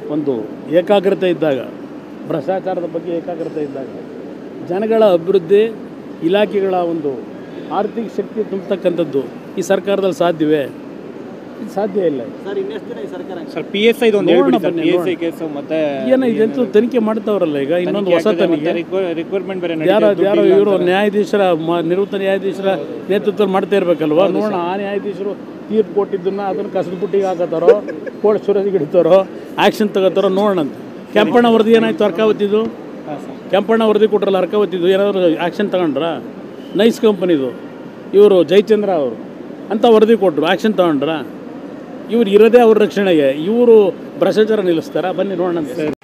ಒಂದು ಏಕಾಗ್ರತೆ ಇದ್ದಾಗ ಭ್ರಷ್ಟಾಚಾರದ ಬಗ್ಗೆ ಏಕಾಗ್ರತೆ ಇದ್ದಾಗ ಜನಗಳ ಅಭಿವೃದ್ಧಿ ಇಲಾಖೆಗಳ ಒಂದು ಆರ್ಥಿಕ ಶಕ್ತಿ ತುಂಬತಕ್ಕಂಥದ್ದು ಈ ಸರ್ಕಾರದಲ್ಲಿ ಸಾಧ್ಯವೇ ಇದು ಸಾಧ್ಯ ಇಲ್ಲ ಸರ್ ಇನ್ನೆಷ್ಟು ದಿನ ಈ ಸರ್ಕಾರ ಸರ್ ಪಿ ಎಸ್ ಐದು ಒಂದು ನೋಡೋಣ ಹೇಳ್ಬಿಡಿ ಸರ್ ಬನ್ನಿ, ಪಿ ಎಸ್ ಐ ನೋಡೋಣ. ಕೇಸು ಮತ್ತೆ ಏನೋ ಇದೆಂತೂ ತನಿಖೆ ಮಾಡ್ತಾವ್ರಲ್ಲ ಈಗ ಇನ್ನೊಂದು ಹೊಸ ತನಿಖೆ ರಿಕ್ವೈರ್ಮೆಂಟ್ ಬೇರೆ ಯಾರೋ ನಡೀತಾ ಇದೆ, ಯಾರೋ ದುಡ್ಡಿಲ್ಲ ಇವರು ಅಂತ. ನ್ಯಾಯಾಧೀಶರ ಮ- ನಿವೃತ್ತ ನ್ಯಾಯಾಧೀಶರ ನೇತೃತ್ವ ಮಾಡ್ತಾ ಇರ್ಬೇಕಲ್ವಾ ನೋಡೋಣ ಆ ನ್ಯಾಯಾಧೀಶರು ತೀರ್ಪು ಕೊಟ್ಟಿದ್ದನ್ನ ಅದನ್ನು ಕಸದ ಬುಟ್ಟಿಗೆ ಹಾಕತ್ತಾರೋ ಕೋರ್ಟ್ ಸುರಜಿಗೆ ಹಿಡಿತಾರೋ ಆ್ಯಕ್ಷನ್ ತಗೋತಾರೋ ನೋಡೋಣ ಅಂತ ಕೆಂಪಣ್ಣ ವರದಿ ಏನಾಯ್ತು ಅರ್ಕಾವತಿದು ಹಾಂ ಸರ್ ಕೆಂಪಣ್ಣ ವರದಿ ಕೊಟ್ರಲ್ಲ ಅರ್ಕಾವತಿದು ಏನಾದರೂ ಆ್ಯಕ್ಷನ್ ತಗೊಂಡ್ರಾ ನೈಸ್ ಕಂಪನಿದು ಇವರು ಜಯಚಂದ್ರ ಅವರು ಅಂತ ವರದಿ ಕೊಟ್ಟರು ಆ್ಯಕ್ಷನ್ ತಗೊಂಡ್ರಾ ಇವ್ರು ಇರೋದೇ ಅವ್ರ ರಕ್ಷಣೆಗೆ ಇವರು ಭ್ರಷ್ಟಾಚಾರ ನಿಲ್ಲಿಸ್ತಾರ ಬನ್ನಿ ನೋಡೋಣ ಅಂತ